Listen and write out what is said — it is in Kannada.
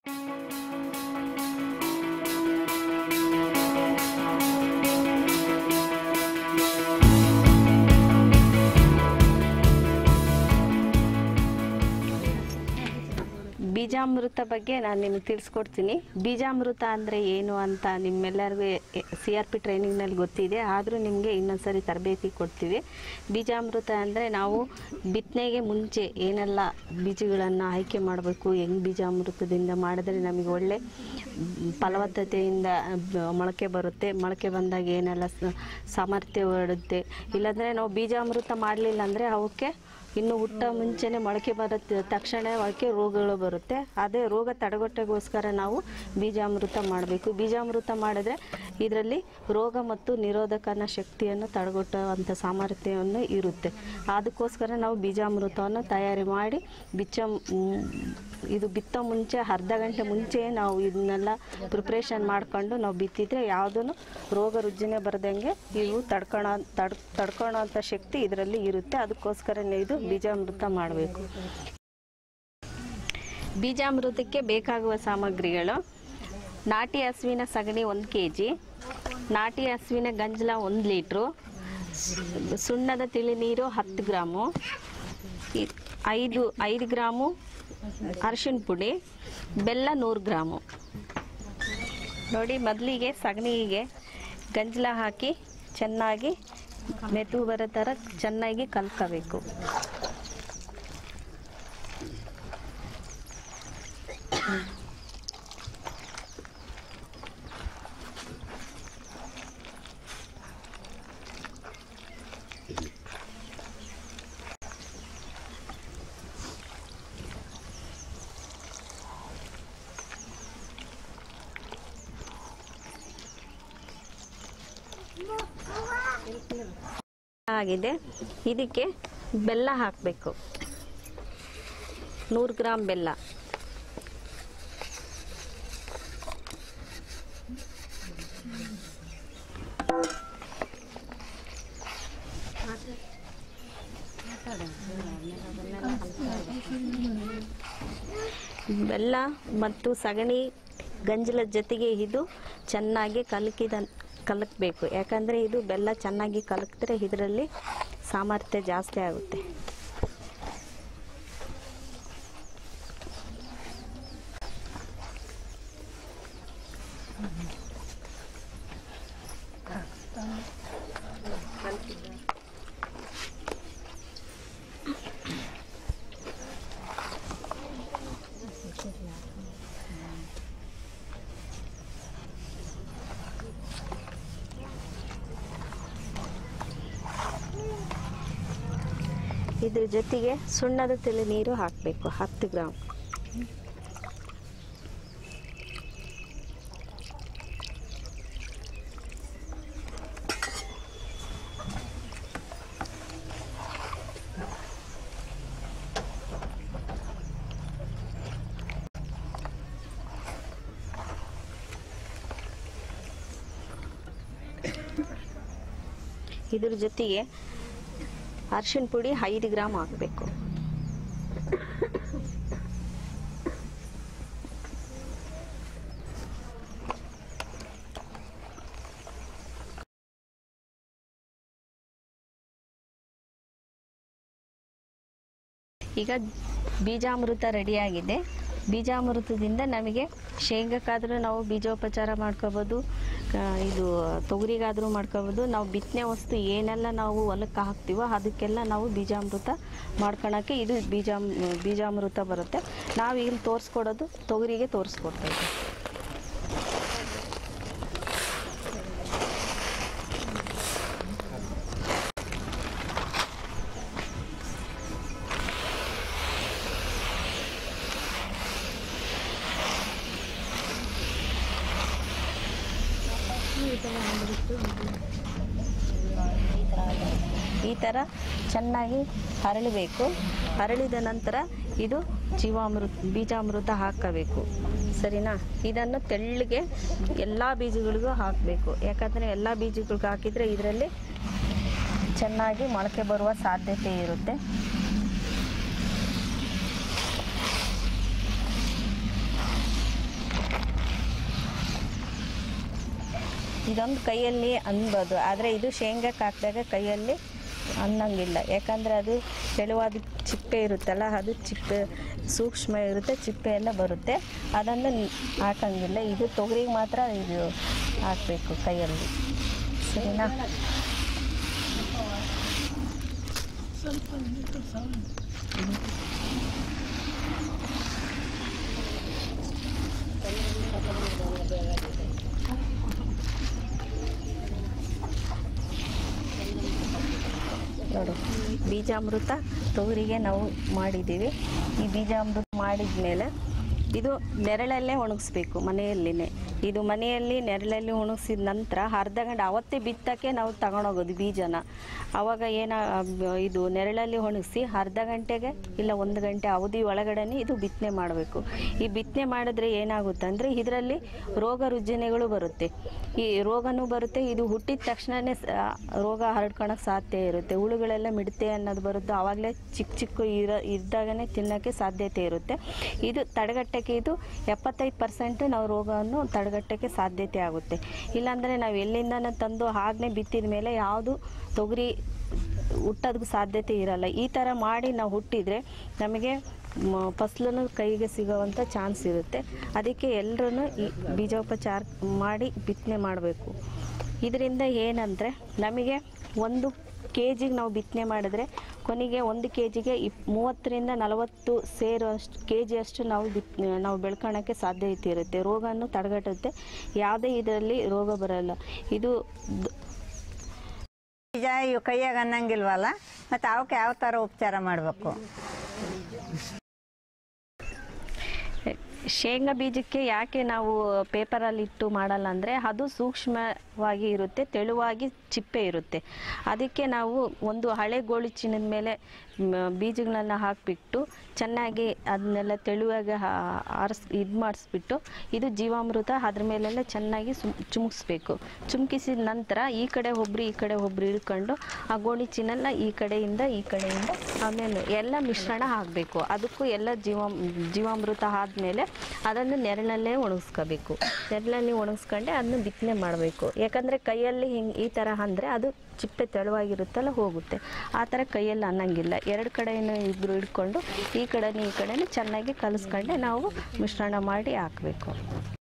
ಬೀಜಾಮೃತ ಬಗ್ಗೆ ನಾನು ನಿಮಗೆ ತಿಳಿಸ್ಕೊಡ್ತೀನಿ ಬೀಜಾಮೃತ ಅಂದರೆ ಏನು ಅಂತ ನಿಮ್ಮೆಲ್ಲರಿಗೂ ಸಿ ಆರ್ ಪಿ ಟ್ರೈನಿಂಗ್ನಲ್ಲಿ ಗೊತ್ತಿದೆ ಆದರೂ ನಿಮಗೆ ಇನ್ನೊಂದ್ಸರಿ ತರಬೇತಿ ಕೊಡ್ತೀವಿ ಬೀಜಾಮೃತ ಅಂದರೆ ನಾವು ಬಿತ್ತನೆಗೆ ಮುಂಚೆ ಏನೆಲ್ಲ ಬೀಜಗಳನ್ನು ಆಯ್ಕೆ ಮಾಡಬೇಕು ಹೆಂಗೆ ಬೀಜಾಮೃತದಿಂದ ಮಾಡಿದ್ರೆ ನಮಗೆ ಒಳ್ಳೆ ಮ್, ಫಲವತ್ತತೆಯಿಂದ ಬ- ಮೊಳಕೆ ಬರುತ್ತೆ ಮೊಳಕೆ ಬಂದಾಗ ಏನೆಲ್ಲ ಸ- ಸಾಮರ್ಥ್ಯ ಹೊರಡುತ್ತೆ ಇಲ್ಲಾಂದರೆ ನಾವು ಬೀಜಾಮೃತ ಮಾಡಲಿಲ್ಲ ಅಂದರೆ ಅವಕ್ಕೆ ಇನ್ನು ಹುಟ್ಟ ಮುಂಚೆನೆ ಮೊಳಕೆ ಬರುತ್ತೆ ತಕ್ಷಣ ಅವಕ್ಕೆ ರೋಗಗಳು ಬರುತ್ತೆ ಅದೇ ರೋಗ ತಡೆಗಟ್ಟೆಗೋಸ್ಕರ ನಾವು ಬೀಜಾಮೃತ ಮಾಡಬೇಕು ಬೀಜಾಮೃತ ಮಾಡಿದ್ರೆ ಇದರಲ್ಲಿ ರೋಗ ಮತ್ತು ನಿರೋಧಕನ ಶಕ್ತಿಯನ್ನು ತಡೆಗಟ್ಟುವಂಥ ಸಾಮರ್ಥ್ಯವನ್ನು ಇರುತ್ತೆ ಅದಕ್ಕೋಸ್ಕರ ನಾವು ಬೀಜಾಮೃತವನ್ನು ತಯಾರಿ ಮಾಡಿ ಬಿಚ್ಚ ಮ್, ಇದು ಬಿತ್ತೋ ಮುಂಚೆ ಅರ್ಧ ಗಂಟೆ ಮುಂಚೆ ನಾವು ಇದನ್ನೆಲ್ಲ ಪ್ರಿಪ್ರೇಷನ್ ಮಾಡ್ಕೊಂಡು ನಾವು ಬಿತ್ತಿದ್ರೆ ಯಾವುದೂ ರೋಗ ರುಜಿನ ಬರದಂಗೆ ಇವು ತಡ್ಕೊಳೋ ತಡ್ ತಡ್ಕೊಳೋಂಥ ಶಕ್ತಿ ಇದರಲ್ಲಿ ಇರುತ್ತೆ ಅದಕ್ಕೋಸ್ಕರನೇ ಇದು ಬೀಜಾಮೃತ ಮಾಡಬೇಕು ಬೀಜಾಮೃತಕ್ಕೆ ಬೇಕಾಗುವ ಸಾಮಗ್ರಿಗಳು ನಾಟಿ ಹಸುವಿನ ಸಗಣಿ ಒಂದು ಕೆ ಜಿ ನಾಟಿ ಹಸುವಿನ ಗಂಜಲ ಒಂದು ಲೀಟ್ರು ಸುಣ್ಣದ ತಿಳಿ ನೀರು ಹತ್ತು ಗ್ರಾಮು ಇ- ಐದು ಐದು ಗ್ರಾಮು ಅರಿಶಿಣ ಪುಡಿ ಬೆಲ್ಲ ನೂರು ಗ್ರಾಮು ನೋಡಿ ಮೊದಲಿಗೆ ಸಗಣಿಗೆ ಗಂಜಲ ಹಾಕಿ ಚೆನ್ನಾಗಿ ಮೆತು ಬರೋ ಥರ ಚೆನ್ನಾಗಿ ಕಲ್ಕೋಬೇಕು ಆಗಿದೆ ಇದಕ್ಕೆ ಬೆಲ್ಲ ಹಾಕಬೇಕು ನೂರು ಗ್ರಾಮ್ ಬೆಲ್ಲ ಬೆಲ್ಲ ಮತ್ತು ಸಗಣಿ ಗಂಜಲದ ಜೊತೆಗೆ ಇದು ಚೆನ್ನಾಗಿ ಕಲಕಿದ ಕಲಕಬೇಕು ಯಾಕಂದರೆ ಇದು ಬೆಲ್ಲ ಚೆನ್ನಾಗಿ ಕಲಕಿದ್ರೆ ಇದರಲ್ಲಿ ಸಾಮರ್ಥ್ಯ ಜಾಸ್ತಿ ಆಗುತ್ತೆ ಇದ್ರ ಜೊತೆಗೆ ಸುಣ್ಣದ ತಿಳಿ ನೀರು ಹಾಕಬೇಕು ಹತ್ತು ಗ್ರಾಮ್ ಇದ್ರ ಜೊತೆಗೆ ಅರಿಶಿಣ ಪುಡಿ ಐದು ಗ್ರಾಮ್ ಹಾಕಬೇಕು ಈಗ ಬೀಜಾಮೃತ ರೆಡಿಯಾಗಿದೆ ಬೀಜಾಮೃತದಿಂದ ನಮಗೆ ಶೇಂಗಕ್ಕಾದರೂ ನಾವು ಬೀಜೋಪಚಾರ ಮಾಡ್ಕೋಬೋದು ಆ, ಇದು ತೊಗರಿಗಾದರೂ ಮಾಡ್ಕೋಬೋದು ನಾವು ಬಿತ್ತನೆ ವಸ್ತು ಏನೆಲ್ಲ ನಾವು ಹೊಲಕ್ಕೆ ಹಾಕ್ತೀವೋ ಅದಕ್ಕೆಲ್ಲ ನಾವು ಬೀಜಾಮೃತ ಮಾಡ್ಕೊಳಕ್ಕೆ ಇದು ಬೀಜ ಬೀಜಾಮೃತ ಬರುತ್ತೆ ನಾವು ಇಲ್ಲಿ ತೋರಿಸ್ಕೊಡೋದು ತೊಗರಿಗೆ ತೋರಿಸ್ಕೊಡ್ತಾ ಇದ್ದೀವಿ ಈ ಥರ ಚೆನ್ನಾಗಿ ಹರಳಬೇಕು ಹರಳಿದ ನಂತರ ಇದು ಜೀವಾಮೃತ ಬೀಜಾಮೃತ ಹಾಕಬೇಕು ಸರಿನಾ ಇದನ್ನು ತೆಳ್ಳಗೆ ಎಲ್ಲ ಬೀಜಗಳಿಗೂ ಹಾಕಬೇಕು ಯಾಕಂದರೆ ಎಲ್ಲ ಬೀಜಗಳಿಗೂ ಹಾಕಿದರೆ ಇದರಲ್ಲಿ ಚೆನ್ನಾಗಿ ಮೊಳಕೆ ಬರುವ ಸಾಧ್ಯತೆ ಇರುತ್ತೆ ಇದೊಂದು ಕೈಯಲ್ಲಿ ಅನ್ಬೋದು ಆದರೆ ಇದು ಶೇಂಗಕ್ಕೆ ಹಾಕಿದಾಗ ಕೈಯಲ್ಲಿ ಅನ್ನಂಗಿಲ್ಲ ಯಾಕಂದರೆ ಅದು ತೆಳುವಾದ ಚಿಪ್ಪೆ ಇರುತ್ತಲ್ಲ ಅದು ಚಿಪ್ಪೆ ಸೂಕ್ಷ್ಮ ಇರುತ್ತೆ ಚಿಪ್ಪೆ ಎಲ್ಲ ಬರುತ್ತೆ ಅದನ್ನು ನ್- ಹಾಕಂಗಿಲ್ಲ ಇದು ತೊಗರಿಗೆ ಮಾತ್ರ ಇದು ಹಾಕಬೇಕು ಕೈಯಲ್ಲಿ ಸರಿನಾ ನೋಡು ಬೀಜಾಮೃತ ತೊಗರಿಗೆ ನಾವು ಮಾಡಿದ್ದೀವಿ ಈ ಬೀಜಾಮೃತ ಮಾಡಿದ ಮೇಲೆ ಇದು ನೆರಳಲ್ಲೇ ಒಣಗಿಸ್ಬೇಕು ಮನೆಯಲ್ಲಿನೇ ಇದು ಮನೆಯಲ್ಲಿ ನೆರಳಲ್ಲಿ ಒಣಗಿಸಿದ ನಂತರ ಅರ್ಧ ಗಂಟೆ ಅವತ್ತೇ ಬಿತ್ತಕ್ಕೆ ನಾವು ತಗೊಂಡೋಗೋದು ಬೀಜನ ಆವಾಗ ಏನ ಇದು ನೆರಳಲ್ಲಿ ಒಣಗಿಸಿ ಅರ್ಧ ಗಂಟೆಗೆ ಇಲ್ಲ ಒಂದು ಗಂಟೆ ಅವಧಿ ಒಳಗಡೆನೆ ಇದು ಬಿತ್ತನೆ ಮಾಡಬೇಕು ಈ ಬಿತ್ತನೆ ಮಾಡಿದ್ರೆ ಏನಾಗುತ್ತೆ ಅಂದರೆ ಇದರಲ್ಲಿ ರೋಗ ರುಜಿನಗಳು ಬರುತ್ತೆ ಈ ರೋಗನೂ ಬರುತ್ತೆ ಇದು ಹುಟ್ಟಿದ ತಕ್ಷಣವೇ ರೋಗ ಹರಡ್ಕೊಳಕ್ಕೆ ಸಾಧ್ಯ ಇರುತ್ತೆ ಹುಳುಗಳೆಲ್ಲ ಮಿಡತೆ ಅನ್ನೋದು ಬರುತ್ತೆ ಆವಾಗಲೇ ಚಿಕ್ಕ ಚಿಕ್ಕ ಇರ ಇದ್ದಾಗನೇ ತಿನ್ನೋಕ್ಕೆ ಸಾಧ್ಯತೆ ಇರುತ್ತೆ ಇದು ತಡೆಗಟ್ಟಕ್ಕೆ ಇದು ಎಪ್ಪತ್ತೈದು ಪರ್ಸೆಂಟ್ ನಾವು ರೋಗವನ್ನು ತಡೆಗಟ್ಟಕ್ಕೆ ಸಾಧ್ಯತೆ ಆಗುತ್ತೆ ಇಲ್ಲಾಂದರೆ ನಾವು ಎಲ್ಲಿಂದನೂ ತಂದು ಹಾಗೇ ಬಿತ್ತಿದ ಮೇಲೆ ಯಾವುದು ತೊಗರಿ ಹುಟ್ಟೋದಕ್ಕೆ ಸಾಧ್ಯತೆ ಇರಲ್ಲ ಈ ಥರ ಮಾಡಿ ನಾವು ಹುಟ್ಟಿದರೆ ನಮಗೆ ಮ- ಫಸಲನ್ನು ಕೈಗೆ ಸಿಗೋವಂಥ ಚಾನ್ಸ್ ಇರುತ್ತೆ ಅದಕ್ಕೆ ಎಲ್ಲರೂ ಈ ಬೀಜೋಪಚಾರ ಮಾಡಿ ಬಿತ್ತನೆ ಮಾಡಬೇಕು ಇದರಿಂದ ಏನಂದರೆ ನಮಗೆ ಒಂದು ಕೆ ಜಿಗೆ ನಾವು ಬಿತ್ತನೆ ಮಾಡಿದ್ರೆ ಕೊನೆಗೆ ಒಂದು ಕೆ ಜಿಗೆ ಇಪ್ ಮೂವತ್ತರಿಂದ ನಲವತ್ತು ಸೇರುವಷ್ಟು ಕೆ ಜಿಯಷ್ಟು ನಾವು ಬಿತ್ ನಾವು ಬೆಳ್ಕೊಳಕ್ಕೆ ಸಾಧ್ಯತೆ ಇರುತ್ತೆ ರೋಗವನ್ನು ತಡೆಗಟ್ಟುತ್ತೆ ಯಾವುದೇ ಇದರಲ್ಲಿ ರೋಗ ಬರಲ್ಲ ಇದು ದ್- ಬೀಜ ಇವು ಕೈಯಾಗ ಅನ್ನಂಗಿಲ್ವಲ್ಲ ಮತ್ತು ಅವಕ್ಕೆ ಯಾವ ಥರ ಉಪಚಾರ ಮಾಡಬೇಕು ಶೇಂಗಾ ಬೀಜಕ್ಕೆ ಯಾಕೆ ನಾವು ಪೇಪರಲ್ಲಿ ಇಟ್ಟು ಮಾಡಲ್ಲ ಅಂದರೆ ಅದು ಸೂಕ್ಷ್ಮವಾಗಿ ಇರುತ್ತೆ ತೆಳುವಾಗಿ ಚಿಪ್ಪೆ ಇರುತ್ತೆ ಅದಕ್ಕೆ ನಾವು ಒಂದು ಹಳೆ ಗೋಳಿ ಚಿನ್ನದ ಮೇಲೆ ಮ್, ಬೀಜಗಳನ್ನ ಹಾಕಿಬಿಟ್ಟು ಚೆನ್ನಾಗಿ ಅದನ್ನೆಲ್ಲ ತೆಳುವಾಗಿ ಹಾ- ಆರಿಸ್ ಇದು ಮಾಡಿಸ್ಬಿಟ್ಟು ಇದು ಜೀವಾಮೃತ ಅದ್ರ ಮೇಲೆಲ್ಲ ಚೆನ್ನಾಗಿ ಸುಮ್ ಚುಮ್ಕಿಸ್ಬೇಕು ಚುಮ್ಕಿಸಿದ ನಂತರ ಈ ಕಡೆ ಒಬ್ರು ಈ ಕಡೆ ಒಬ್ರು ಇಳ್ಕೊಂಡು ಆ ಗೋಣಿ ಚಿನ್ನೆಲ್ಲ ಈ ಕಡೆಯಿಂದ ಈ ಕಡೆಯಿಂದ ಆಮೇಲೆ ಎಲ್ಲ ಮಿಶ್ರಣ ಹಾಕಬೇಕು ಅದಕ್ಕೂ ಎಲ್ಲ ಜೀವ ಜೀವಾಮೃತ ಆದಮೇಲೆ ಅದನ್ನು ನೆರಳಲ್ಲೇ ಒಣಗಿಸ್ಕೋಬೇಕು ನೆರಳಲ್ಲಿ ಒಣಗಿಸ್ಕೊಂಡೆ ಅದನ್ನ ಬಿತ್ತನೆ ಮಾಡಬೇಕು ಯಾಕಂದರೆ ಕೈಯಲ್ಲಿ ಹಿಂಗೆ ಈ ಥರ ಅಂದರೆ ಅದು ಚಿಪ್ಪೆ ತೆಳುವಾಗಿರುತ್ತಲ್ಲ ಹೋಗುತ್ತೆ ಆ ಥರ ಕೈಯಲ್ಲಿ ಅನ್ನಂಗಿಲ್ಲ ಎರಡು ಕಡೆಯೂ ಇಬ್ಬರು ಹಿಡ್ಕೊಂಡು ಈ ಕಡೆನೂ ಈ ಕಡೆನೂ ಚೆನ್ನಾಗಿ ಕಲಿಸ್ಕೊಂಡೆ ನಾವು ಮಿಶ್ರಣ ಮಾಡಿ ಹಾಕಬೇಕು